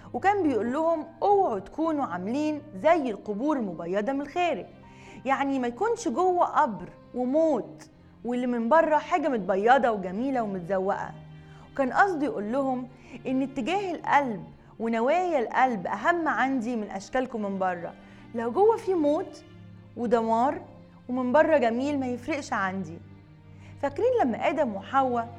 وكان بيقول لهم اوعوا تكونوا عاملين زي القبور المبيضة من الخارج يعني ما يكونش جوه قبر وموت واللي من بره حاجة متبيضة وجميلة ومتزوقة وكان قصده يقول لهم ان اتجاه القلب ونوايا القلب اهم عندي من اشكالكم من بره لو جوه في موت ودمار ومن بره جميل ما يفرقش عندي فاكرين لما ادم وحواء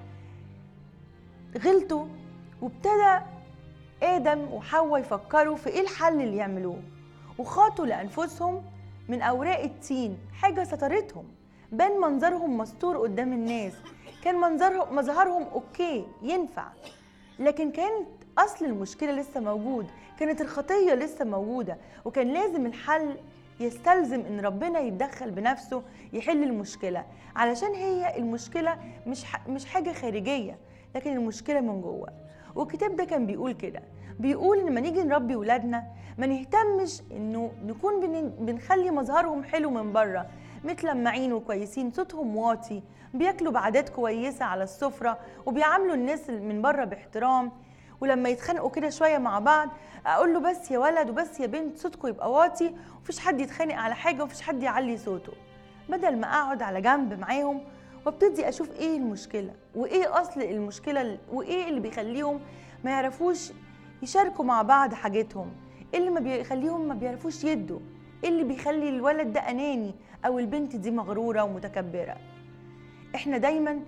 غلطوا وابتدى ادم وحواء يفكروا في ايه الحل اللي يعملوه وخاطوا لانفسهم من اوراق التين حاجه سترتهم بان منظرهم مستور قدام الناس كان منظرهم مظهرهم اوكي ينفع لكن كانت اصل المشكله لسه موجود كانت الخطيه لسه موجوده وكان لازم الحل يستلزم ان ربنا يتدخل بنفسه يحل المشكله علشان هي المشكله مش ح- مش حاجه خارجيه لكن المشكله من جوه والكتاب ده كان بيقول كده بيقول ان لما نيجي نربي ولادنا ما نهتمش انه نكون بن- بنخلي مظهرهم حلو من بره متلمعين وكويسين صوتهم واطي بياكلوا بعادات كويسه على السفره وبيعاملوا الناس اللي من بره باحترام ولما يتخانقوا كده شويه مع بعض اقول له بس يا ولد وبس يا بنت صوتكم يبقى واطي ومفيش حد يتخانق على حاجه ومفيش حد يعلي صوته بدل ما اقعد على جنب معاهم وابتدي اشوف ايه المشكله وايه اصل المشكله ال- وايه اللي بيخليهم ما يعرفوش يشاركوا مع بعض حاجتهم ايه اللي ما بيخليهم ما بيعرفوش يدوا ايه اللي بيخلي الولد ده اناني او البنت دي مغروره ومتكبره احنا دايما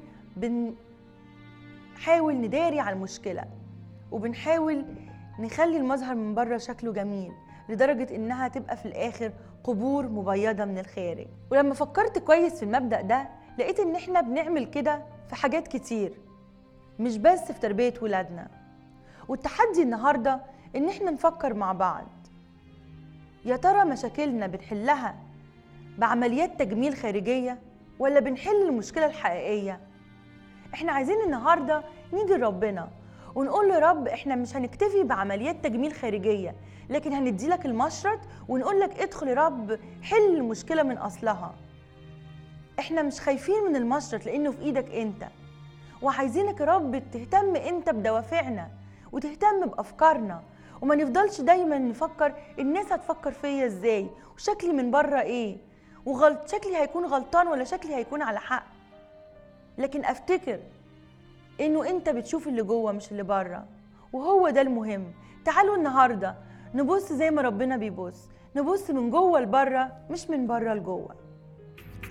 بنحاول نداري على المشكله وبنحاول نخلي المظهر من بره شكله جميل لدرجة إنها تبقى في الآخر قبور مبيضة من الخارج ولما فكرت كويس في المبدأ ده لقيت إن إحنا بنعمل كده في حاجات كتير مش بس في تربية ولادنا والتحدي النهاردة إن إحنا نفكر مع بعض يا ترى مشاكلنا بنحلها بعمليات تجميل خارجية ولا بنحل المشكلة الحقيقية احنا عايزين النهارده نيجي لربنا ونقول له رب احنا مش هنكتفي بعمليات تجميل خارجيه لكن هندي لك المشرط ونقول لك ادخل يا رب حل المشكله من اصلها احنا مش خايفين من المشرط لانه في ايدك انت وعايزينك يا رب تهتم انت بدوافعنا وتهتم بافكارنا وما نفضلش دايما نفكر الناس هتفكر فيا ازاي وشكلي من بره ايه وغلط شكلي هيكون غلطان ولا شكلي هيكون على حق لكن افتكر انه انت بتشوف اللي جوه مش اللي بره وهو ده المهم تعالوا النهارده نبص زي ما ربنا بيبص نبص من جوه لبره مش من بره لجوه